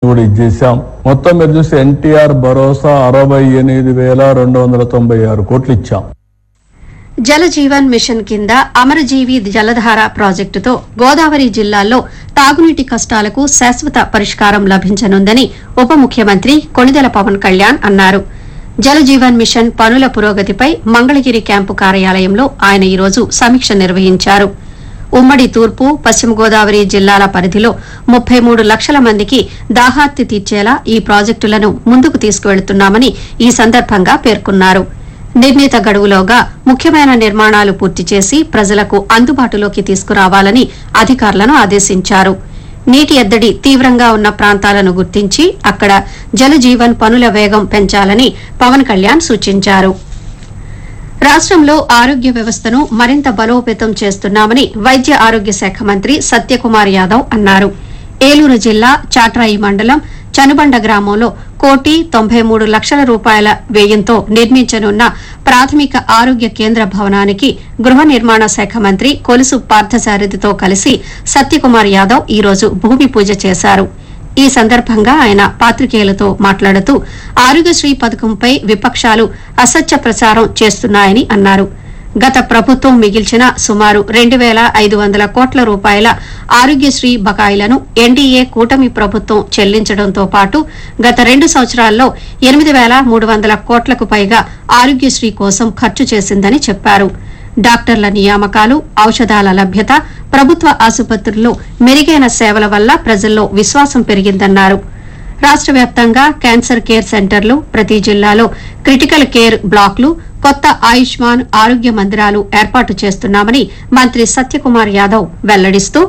కూడా ఇచ్చేసాం మొత్తం మీరు చూస్తే ఎన్టీఆర్ భరోసా అరవై ఎనిమిది వేల రెండు వందల తొంభై ఆరు కోట్లు ఇచ్చాం జల జీవన్ మిషన్ కింద అమరజీవి జలధార ప్రాజెక్టుతో గోదావరి జిల్లాల్లో తాగునీటి కష్టాలకు శాశ్వత పరిష్కారం లభించనుందని ఉప ముఖ్యమంత్రి కొణిదెల పవన్ కళ్యాణ్ అన్నారు జల జీవన్ మిషన్ పనుల పురోగతిపై మంగళగిరి క్యాంపు కార్యాలయంలో ఆయన ఈరోజు సమీక్ష నిర్వహించారు ఉమ్మడి తూర్పు పశ్చిమ గోదావరి జిల్లాల పరిధిలో ముప్పై మూడు లక్షల మందికి దాహార్తి తీర్చేలా ఈ ప్రాజెక్టులను ముందుకు తీసుకువెళుతున్నామని ఈ సందర్భంగా పేర్కొన్నారు నిర్ణీత గడువులోగా ముఖ్యమైన నిర్మాణాలు పూర్తి చేసి ప్రజలకు అందుబాటులోకి తీసుకురావాలని అధికారులను ఆదేశించారు నీటి ఎద్దడి తీవ్రంగా ఉన్న ప్రాంతాలను గుర్తించి అక్కడ జల జీవన్ పనుల వేగం పెంచాలని పవన్ కళ్యాణ్ సూచించారు రాష్ట్రంలో ఆరోగ్య వ్యవస్థను మరింత బలోపేతం చేస్తున్నామని వైద్య ఆరోగ్య శాఖ మంత్రి సత్యకుమార్ యాదవ్ అన్నారు ఏలూరు జిల్లా చాట్రాయి మండలం చనుబండ గ్రామంలో కోటి తొంభై మూడు లక్షల రూపాయల వ్యయంతో నిర్మించనున్న ప్రాథమిక ఆరోగ్య కేంద్ర భవనానికి గృహ నిర్మాణ శాఖ మంత్రి కొలుసు పార్థసారథితో కలిసి సత్యకుమార్ యాదవ్ ఈ రోజు భూమి పూజ చేశారు ఈ సందర్భంగా ఆయన పాత్రికేయులతో మాట్లాడుతూ ఆరోగ్యశ్రీ పథకంపై విపక్షాలు అసత్య ప్రచారం చేస్తున్నాయని అన్నారు గత ప్రభుత్వం మిగిల్చిన సుమారు రెండు వేల ఐదు వందల కోట్ల రూపాయల ఆరోగ్యశ్రీ బకాయిలను ఎన్డీఏ కూటమి ప్రభుత్వం చెల్లించడంతో పాటు గత రెండు సంవత్సరాల్లో ఎనిమిది వేల మూడు వందల కోట్లకు పైగా ఆరోగ్యశ్రీ కోసం ఖర్చు చేసిందని చెప్పారు డాక్టర్ల నియామకాలు ఔషధాల లభ్యత ప్రభుత్వ ఆసుపత్రుల్లో మెరుగైన సేవల వల్ల ప్రజల్లో విశ్వాసం పెరిగిందన్నారు రాష్ట్ర వ్యాప్తంగా క్యాన్సర్ కేర్ సెంటర్లు ప్రతి జిల్లాలో క్రిటికల్ కేర్ బ్లాక్లు కొత్త ఆయుష్మాన్ ఆరోగ్య మందిరాలు ఏర్పాటు చేస్తున్నామని మంత్రి సత్యకుమార్ యాదవ్ వెల్లడిస్తూ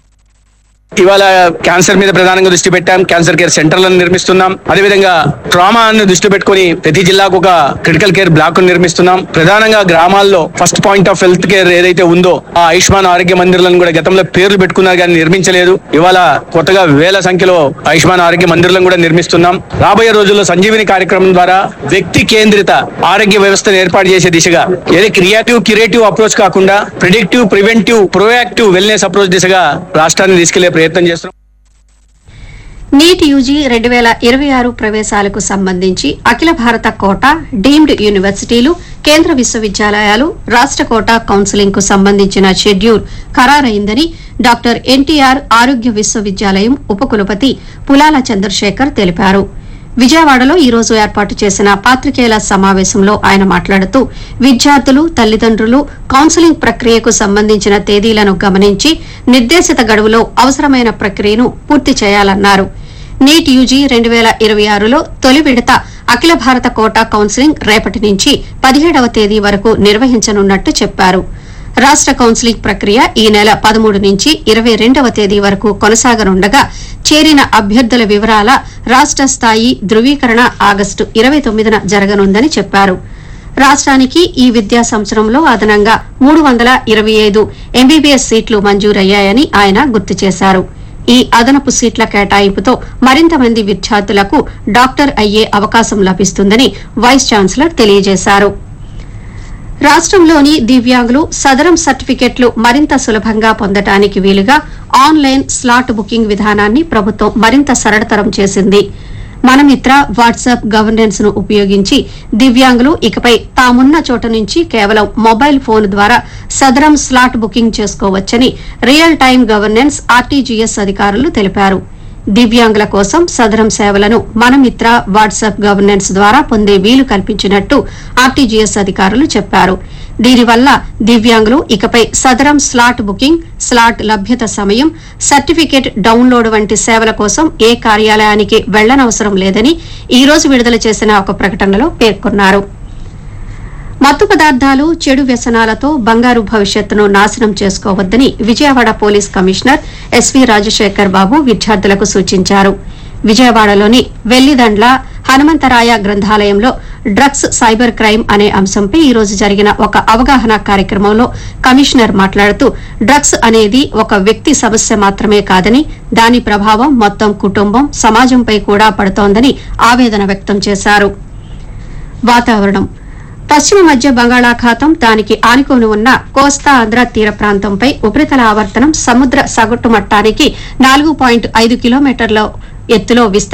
ఇవాళ క్యాన్సర్ మీద ప్రధానంగా దృష్టి పెట్టాం క్యాన్సర్ కేర్ సెంటర్లను నిర్మిస్తున్నాం అదేవిధంగా ట్రామాను దృష్టి పెట్టుకుని ప్రతి జిల్లాకు ఒక క్రిటికల్ కేర్ బ్లాక్ నిర్మిస్తున్నాం ప్రధానంగా గ్రామాల్లో first point of health care ఏదైతే ఉందో ఆ ఆయుష్మాన్ ఆరోగ్య మందిరాలను కూడా గతంలో పేర్లు పెట్టుకున్నారు కానీ నిర్మించలేదు ఇవాళ కొత్తగా వేల సంఖ్యలో ఆయుష్మాన్ ఆరోగ్య మందిరాలను కూడా నిర్మిస్తున్నాం రాబోయే రోజుల్లో సంజీవిని కార్యక్రమం ద్వారా వ్యక్తి కేంద్రిత ఆరోగ్య వ్యవస్థను ఏర్పాటు చేసే దిశగా ఏది క్రియేటివ్ క్రియేటివ్ అప్రోచ్ కాకుండా predictive preventive proactive wellness approach దిశగా రాష్ట్రాన్ని తీసుకెళ్లే ప్రయత్నం చేస్తున్నాం నీట్ యూజీ రెండు వేల ఇరవై ఆరు ప్రవేశాలకు సంబంధించి అఖిల భారత కోటా డీమ్డ్ యూనివర్సిటీలు కేంద్ర విశ్వవిద్యాలయాలు రాష్ట కోటా కౌన్సిలింగ్ కు సంబంధించిన షెడ్యూల్ ఖరారైందని డాక్టర్ ఎన్టీఆర్ ఆరోగ్య విశ్వవిద్యాలయం ఉపకులపతి పులాల చంద్రశేఖర్ తెలిపారు విజయవాడలో ఈ రోజు ఏర్పాటు చేసిన పాత్రికేయుల సమావేశంలో ఆయన మాట్లాడుతూ విద్యార్థులు తల్లిదండ్రులు కౌన్సిలింగ్ ప్రక్రియకు సంబంధించిన తేదీలను గమనించి నిర్దేశిత గడువులో అవసరమైన ప్రక్రియను పూర్తి చేయాలన్నారు నీట్ యూజీ రెండు వేల ఇరవై ఆరులో తొలి విడత అఖిల భారత కోటా కౌన్సిలింగ్ రేపటి నుంచి పదిహేడవ తేదీ వరకు నిర్వహించనున్నట్టు చెప్పారు రాష్ట కౌన్సిలింగ్ ప్రక్రియ ఈ నెల పదమూడు నుంచి ఇరవై రెండవ తేదీ వరకు కొనసాగనుండగా చేరిన అభ్యర్థుల వివరాల రాష్ట స్థాయి ధృవీకరణ ఆగస్టు ఇరవై తొమ్మిదిన జరగనుందని చెప్పారు రాష్ట్రానికి ఈ విద్యా సంవత్సరంలో అదనంగా మూడు వందల ఇరవై ఐదు ఎంబీబీఎస్ సీట్లు మంజూరయ్యాయని ఆయన గుర్తు చేశారు ఈ అదనపు సీట్ల కేటాయింపుతో మరింత మంది విద్యార్థులకు డాక్టర్ అయ్యే అవకాశం లభిస్తుందని వైస్ ఛాన్సలర్ తెలియజేశారు రాష్ట్రంలోని దివ్యాంగులు సదరం సర్టిఫికెట్లు మరింత సులభంగా పొందటానికి వీలుగా ఆన్లైన్ స్లాట్ బుకింగ్ విధానాన్ని ప్రభుత్వం మరింత సరళతరం చేసింది మనమిత్ర వాట్సాప్ గవర్నెన్స్ ను ఉపయోగించి దివ్యాంగులు ఇకపై తామున్న చోట నుంచి కేవలం మొబైల్ ఫోన్ ద్వారా సదరం స్లాట్ బుకింగ్ చేసుకోవచ్చని రియల్ టైం గవర్నెన్స్ ఆర్టీజీఎస్ అధికారులు తెలిపారు దివ్యాంగుల కోసం సదరం సేవలను మనమిత్ర వాట్సాప్ గవర్నెన్స్ ద్వారా పొందే వీలు కల్పించినట్టు ఆర్టీజీఎస్ అధికారులు చెప్పారు దీనివల్ల దివ్యాంగులు ఇకపై సదరం స్లాట్ బుకింగ్ స్లాట్ లభ్యత సమయం సర్టిఫికేట్ డౌన్లోడ్ వంటి సేవల కోసం ఏ కార్యాలయానికి వెళ్లనవసరం లేదని ఈ రోజు విడుదల చేసిన ఒక ప్రకటనలో పేర్కొన్నారు మత్తు పదార్థాలు చెడు వ్యసనాలతో బంగారు భవిష్యత్తును నాశనం చేసుకోవద్దని Vijayawada police commissioner SV Rajasekhar Babu విద్యార్థులకు సూచించారు విజయవాడలోని వెల్లిదండ్ల హనుమంతరాయ గ్రంథాలయంలో డ్రగ్స్ సైబర్ క్రైమ్ అనే అంశంపై ఈ రోజు జరిగిన ఒక అవగాహన కార్యక్రమంలో కమిషనర్ మాట్లాడుతూ డ్రగ్స్ అనేది ఒక వ్యక్తి సమస్య మాత్రమే కాదని దాని ప్రభావం మొత్తం కుటుంబం సమాజంపై కూడా పడుతోందని ఆవేదన వ్యక్తం చేశారు వాతావరణం పశ్చిమ మధ్య బంగాళాఖాతం దానికి ఆనుకొని ఉన్న కోస్తా ఆంధ్ర తీర ప్రాంతంపై ఉపరితల ఆవర్తనం సముద్ర సగటు మట్టానికి నాలుగు పాయింట్ ఐదు కిలోమీటర్ల ఎత్తులో విస్తరించి